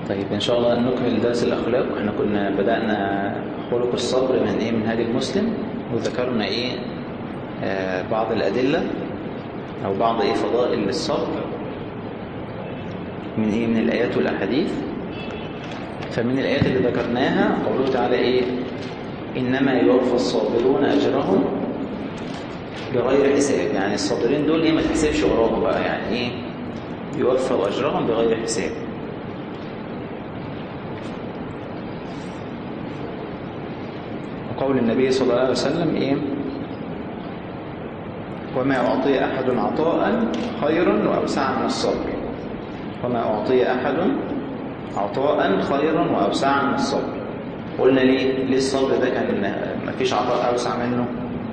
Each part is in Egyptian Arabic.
طيب إن شاء الله نكمل درس الأخلاق احنا كنا بدأنا خلق الصبر من إيه من هذه المسلم وذكرنا إيه آه بعض الأدلة أو بعض إيه فضائل الصبر من إيه من الآيات والأحاديث فمن الآيات اللي ذكرناها قوله تعالى إيه إنما يوفى الصابرون أجرهم بغير حساب يعني الصابرين دول إيه ما تحسبش وراهم بقى يعني إيه يوفوا أجرهم بغير حساب وقول النبي صلى الله عليه وسلم إيه وما أعطي أحد عطاء خيرا وأوسع من الصبر وما أعطي أحد عطاء خيرا وأوسع من الصبر قلنا ليه ليه الصبر ده كان ما فيش عطاء أوسع منه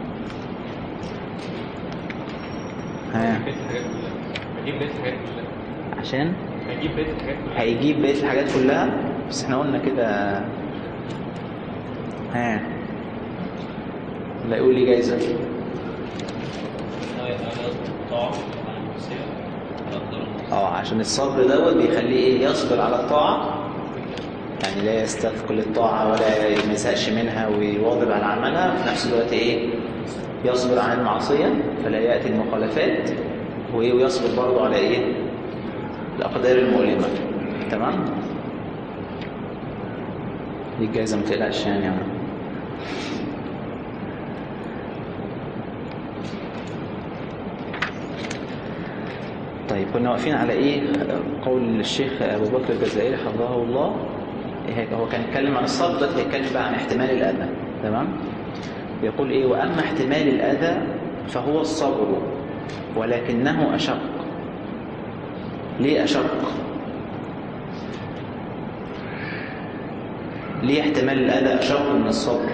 ها هجيب بيت الحاجات كلها عشان هجيب بيت الحاجات كلها هيجيب بقية الحاجات كلها بس احنا قلنا كده ها لا يقول لي جايزة اه عشان الصبر دوت بيخليه ايه يصبر على الطاعة يعني لا يستثقل الطاعة ولا يمسقش منها ويواظب على عملها وفي نفس الوقت ايه يصبر عن المعصية فلا يأتي المخالفات وإيه؟ ويصبر برضه على ايه الأقدار المؤلمة تمام دي الجايزة ما تقلقش يعني يا عم. طيب كنا واقفين على ايه قول الشيخ ابو بكر الجزائري حفظه الله إيه هو كان يتكلم عن الصبر دلوقتي هيتكلم بقى عن احتمال الاذى تمام يقول ايه واما احتمال الاذى فهو الصبر ولكنه اشق ليه اشق ليه احتمال الاذى اشق من الصبر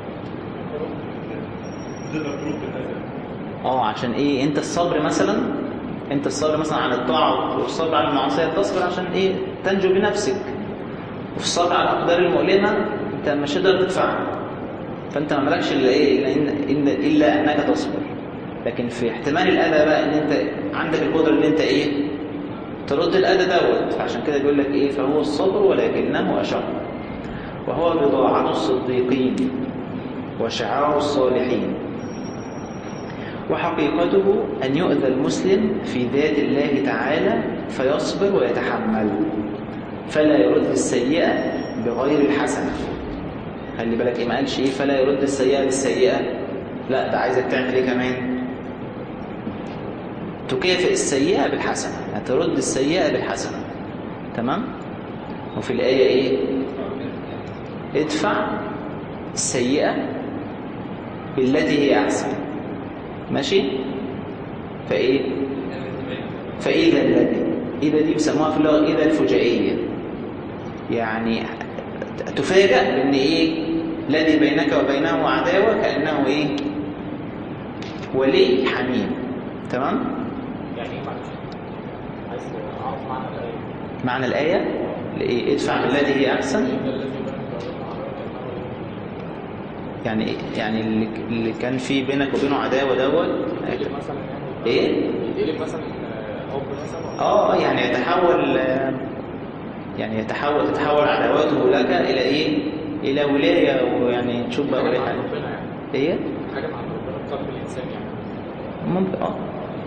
اه عشان ايه انت الصبر مثلا انت الصبر مثلا عن الطاعه والصبر عن المعصيه تصبر عشان ايه تنجو بنفسك وفي الصبر على الاقدار المؤلمه انت مش هتقدر تدفعها فانت ما مالكش الا ايه الا, إن إن إلا انك تصبر لكن في احتمال الاذى بقى ان انت عندك القدره ان انت ايه ترد الاذى دوت فعشان كده بيقول لك ايه فهو الصبر ولكنه اشق وهو بضاعه الصديقين وشعار الصالحين وحقيقته أن يؤذى المسلم في ذات الله تعالى فيصبر ويتحمل فلا يرد السيئة بغير الحسنة خلي بالك إيه ما قالش إيه فلا يرد السيئة بالسيئة لا ده عايزك تعمل إيه كمان تكافئ السيئة بالحسنة هترد السيئة بالحسنة تمام وفي الآية إيه ادفع السيئة بالتي هي أحسن ماشي فايه فاذا الذي اذا دي بيسموها في اللغه اذا الفجائيه يعني تفاجأ بان ايه الذي بينك وبينه عداوه كانه ايه ولي حميم تمام يعني ايه معلش عايز اعرف معنى الايه معنى الايه لايه ادفع بالذي هي احسن الذي بينك وبينه يعني يعني اللي اللي كان في بينك وبينه عداوه دوت يقلب مثلا يعني ايه يقلب مثلا آه، حب مثلا اه يعني يتحول يعني يتحول تتحول عداواته لك الى ايه الى ولايه ويعني تشوف بقى حاجه ولايه مع حاجه ربنا يعني ايه حاجه مع ربنا في قلب الانسان يعني ممكن اه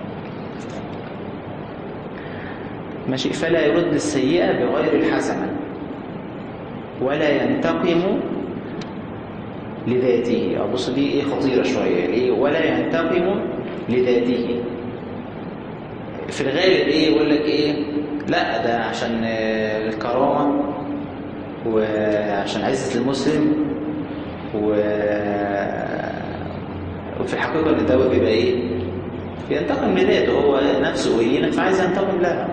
ماشي فلا يرد السيئه بغير الحسنه ولا ينتقم لذاته اه بص دي ايه خطيره شويه ايه ولا ينتقم لذاته في الغالب ايه يقول لك ايه لا ده عشان آه، الكرامه وعشان عزه المسلم و وفي الحقيقه ان ده بيبقى ايه بينتقم لذاته هو نفسه هينك فعايز ينتقم لها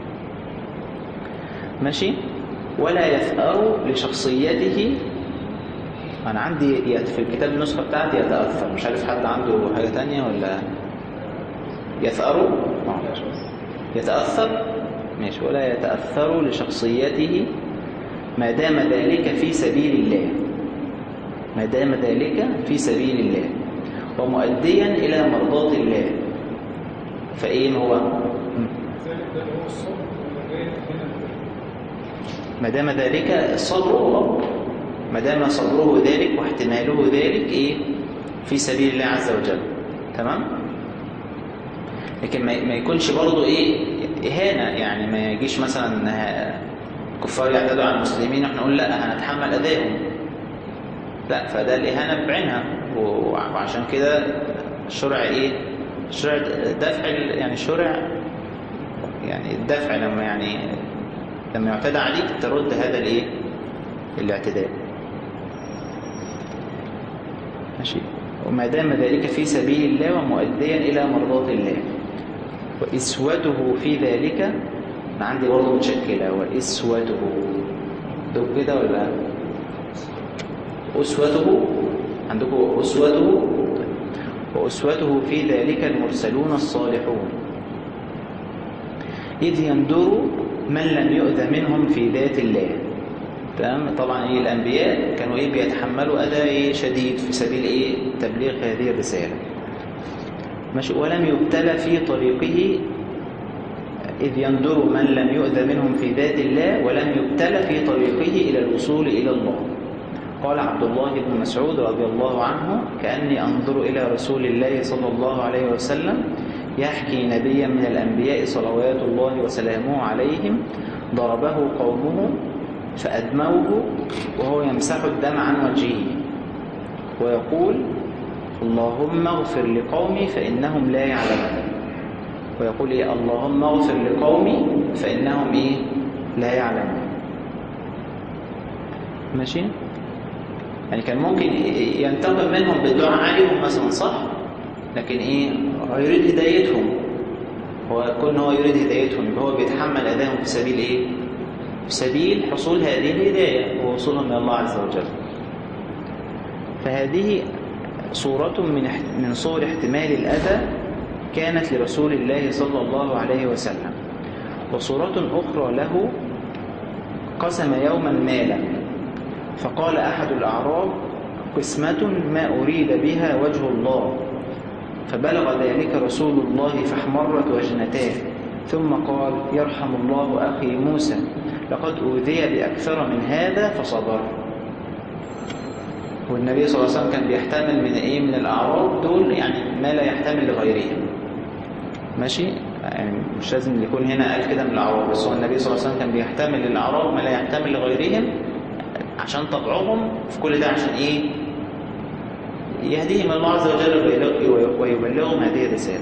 ماشي ولا يثأر لشخصيته انا عندي يت- في الكتاب النسخه بتاعتي يتأثر مش عارف حد عنده حاجه تانية ولا يثأر آه. يتأثر ماشي ولا يتأثر لشخصيته ما دام ذلك في سبيل الله ما دام ذلك في سبيل الله ومؤديا إلى مرضاة الله فإيه هو؟ ذلك ده اللي هو الصبر والغاية هنا ما دام ذلك الصبر هو ما دام صبره ذلك واحتماله ذلك ايه في سبيل الله عز وجل تمام لكن ما ما يكونش برضه ايه اهانه يعني ما يجيش مثلا كفار يعتدوا على المسلمين واحنا نقول لا هنتحمل اذاهم لا فده الاهانه بعينها وعشان كده الشرع ايه الشرع دفع يعني الشرع يعني الدفع لما يعني لما يعتدى عليك ترد هذا الايه الاعتداء ماشي وما دام ذلك في سبيل الله ومؤديا الى مرضات الله واسوته في ذلك انا عندي برضه متشكله واسوته دول كده ولا اسوته عندكم اسوته واسوته في ذلك المرسلون الصالحون إذ يندر من لم يؤذى منهم في ذات الله تمام طبعا ايه الانبياء كانوا ايه بيتحملوا اذى ايه شديد في سبيل ايه تبليغ هذه الرساله ماشي ولم يبتلى في طريقه اذ يندر من لم يؤذى منهم في ذات الله ولم يبتلى في طريقه الى الوصول الى الله قال عبد الله بن مسعود رضي الله عنه كاني انظر الى رسول الله صلى الله عليه وسلم يحكي نبيا من الأنبياء صلوات الله وسلامه عليهم ضربه قومه فأدموه وهو يمسح الدم عن وجهه ويقول اللهم اغفر لقومي فإنهم لا يعلمون ويقول إيه اللهم اغفر لقومي فإنهم إيه لا يعلمون ماشي يعني كان ممكن ينتقم منهم بالدعاء عليهم مثلا صح لكن ايه يريد هدايتهم هو كون هو يريد هدايتهم يبقى هو بيتحمل اذاهم في سبيل ايه في سبيل حصول هذه الهدايه ووصولهم الى الله عز وجل فهذه صورة من من صور احتمال الأذى كانت لرسول الله صلى الله عليه وسلم وصورة أخرى له قسم يوما مالا فقال أحد الأعراب قسمة ما أريد بها وجه الله فبلغ ذلك رسول الله فاحمرت وجنتاه ثم قال يرحم الله أخي موسى لقد أوذي بأكثر من هذا فصبر والنبي صلى الله عليه وسلم كان بيحتمل من ايه من الاعراض دول يعني ما لا يحتمل لغيرهم ماشي يعني مش لازم يكون هنا قال كده من الاعراض بس هو النبي صلى الله عليه وسلم كان بيحتمل للاعراض ما لا يحتمل لغيرهم عشان طبعهم في كل ده عشان ايه يهديهم الله عز وجل ويبلغهم هذه الرسالة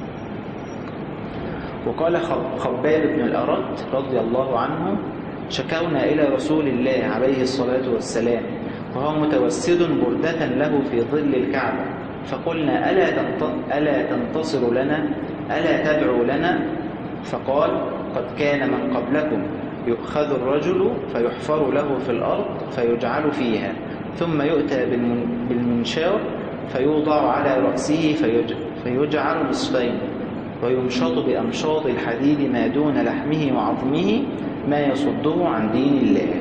وقال خباب بن الأرد رضي الله عنه شكونا إلى رسول الله عليه الصلاة والسلام وهو متوسد بردة له في ظل الكعبة فقلنا ألا, ألا تنتصر لنا ألا تدعو لنا فقال قد كان من قبلكم يؤخذ الرجل فيحفر له في الأرض فيجعل فيها ثم يؤتى بالمنشار فيوضع على رأسه فيجعل نصفين ويمشط بأمشاط الحديد ما دون لحمه وعظمه ما يصده عن دين الله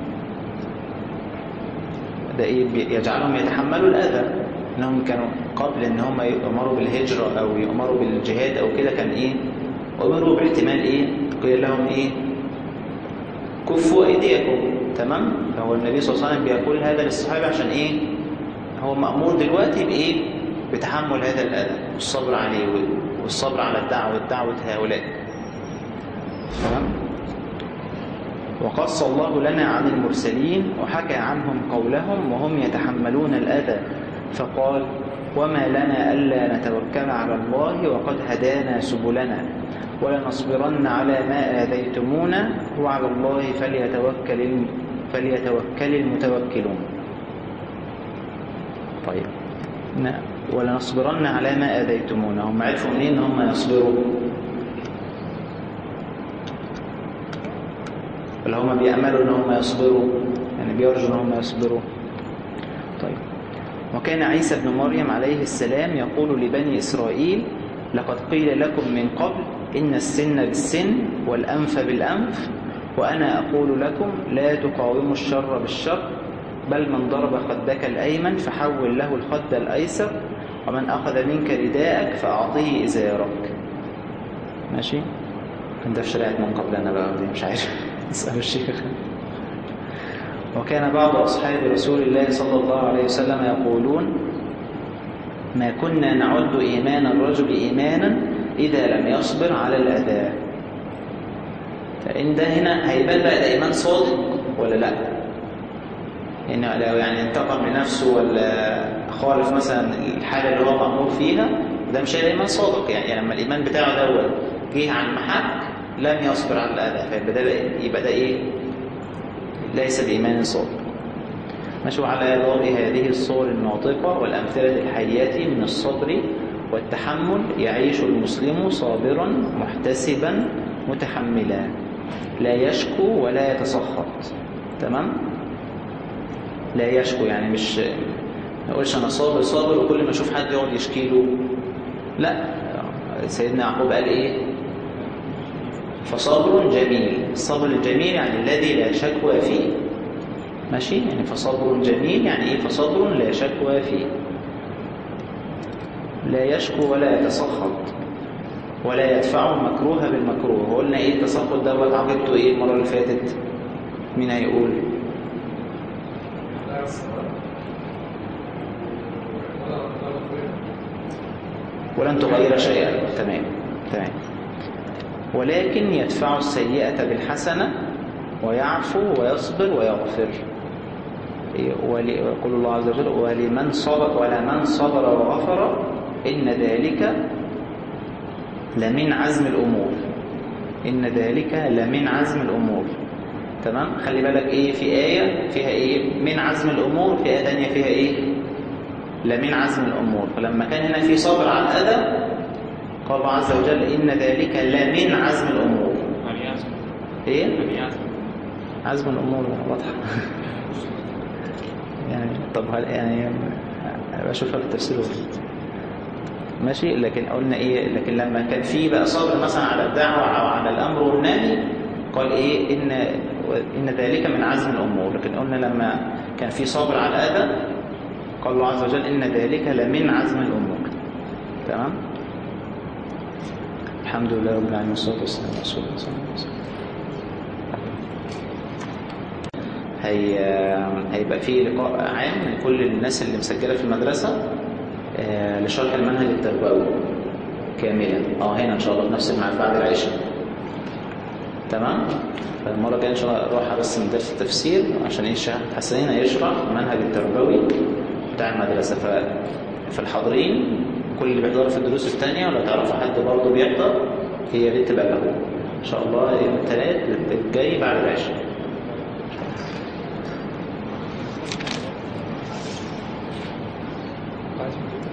ده إيه يجعلهم يتحملوا الأذى إنهم كانوا قبل إن هم يؤمروا بالهجرة أو يؤمروا بالجهاد أو كده كان إيه أمروا باحتمال إيه قيل لهم إيه كفوا أيديكم تمام فهو النبي صلى الله عليه وسلم بيقول هذا للصحابة عشان إيه هو مأمور دلوقتي بإيه بتحمل هذا الأذى والصبر عليه والصبر على الدعوة دعوة هؤلاء تمام وقص الله لنا عن المرسلين وحكى عنهم قولهم وهم يتحملون الأذى فقال وما لنا ألا نتوكل على الله وقد هدانا سبلنا ولنصبرن على ما آذيتمونا وعلى الله فليتوكل فليتوكل المتوكلون طيب ولنصبرن على ما آذيتمونا هم عرفوا منين ان هم يصبروا ولا هم بيأملوا ان هم يصبروا يعني بيرجوا ان هم يصبروا طيب وكان عيسى بن مريم عليه السلام يقول لبني إسرائيل لقد قيل لكم من قبل إن السن بالسن والأنف بالأنف وأنا أقول لكم لا تقاوموا الشر بالشر بل من ضرب خدك الأيمن فحول له الخد الأيسر ومن أخذ منك رداءك فأعطيه إزارك ماشي كان ده في شريعة من قبلنا بقى دي مش عارف اسأل الشيخ وكان بعض أصحاب رسول الله صلى الله عليه وسلم يقولون ما كنا نعد إيمان الرجل إيمانا إذا لم يصبر على الأذى فإن ده هنا هيبان بقى ده إيمان صادق ولا لا إنه لو يعني انتقم لنفسه ولا خالف مثلا الحالة اللي هو مأمور فيها ده مش هيبقى إيمان صادق يعني, يعني لما الإيمان بتاعه دوت جه عن محك لم يصبر على الأذى فيبقى ده يبقى ده إيه ليس بإيمان صادق مشوا على ضوء هذه الصور الناطقة والأمثلة الحية من الصبر والتحمل يعيش المسلم صابرا محتسبا متحملا لا يشكو ولا يتسخط تمام لا يشكو يعني مش ما يقولش انا صابر صابر وكل ما اشوف حد يقعد يشكي له لا سيدنا يعقوب قال ايه فصبر جميل الصبر الجميل يعني الذي لا شكوى فيه ماشي يعني فصبر جميل يعني ايه فصبر لا شكوى فيه لا يشكو ولا يتسخط ولا يدفع المكروه بالمكروه وقلنا ايه التسخط دوت عقيدته ايه المره اللي فاتت مين هيقول ولن تغير شيئا تمام تمام ولكن يدفع السيئة بالحسنة ويعفو ويصبر ويغفر ويقول الله عز وجل ولمن صبر ولمن صبر وغفر إن ذلك لمن عزم الأمور إن ذلك لمن عزم الأمور تمام خلي بالك إيه في آية فيها إيه من عزم الأمور في آية ثانية فيها إيه لمن عزم الأمور فلما كان هنا في صبر على الأذى قال الله عز وجل إن ذلك لمن عزم الأمور إيه عزم الأمور واضحة يعني طب هل يعني بشوف لك التفسير ماشي لكن قلنا ايه لكن لما كان في بقى صبر مثلا على الدعوه او على الامر والنهي قال ايه ان ان ذلك من عزم الامور لكن قلنا لما كان في صبر على الاذى قال الله عز وجل ان ذلك لمن عزم الامور تمام الحمد لله رب العالمين والصلاه والسلام على رسول الله صلى الله عليه وسلم هي هيبقى في لقاء عام لكل الناس اللي مسجله في المدرسه آه لشرح المنهج التربوي كاملا اه هنا ان شاء الله في نفس الميعاد بعد العشاء تمام فالمره الجايه ان شاء الله اروح بس من درس التفسير عشان ايه الشيخ حسين يشرح المنهج التربوي بتاع المدرسه ف في الحاضرين كل اللي بيحضروا في الدروس الثانيه ولو تعرفوا حد برضه بيحضر هي ريت تبقى له ان شاء الله يوم الثلاث الجاي بعد العشاء عايز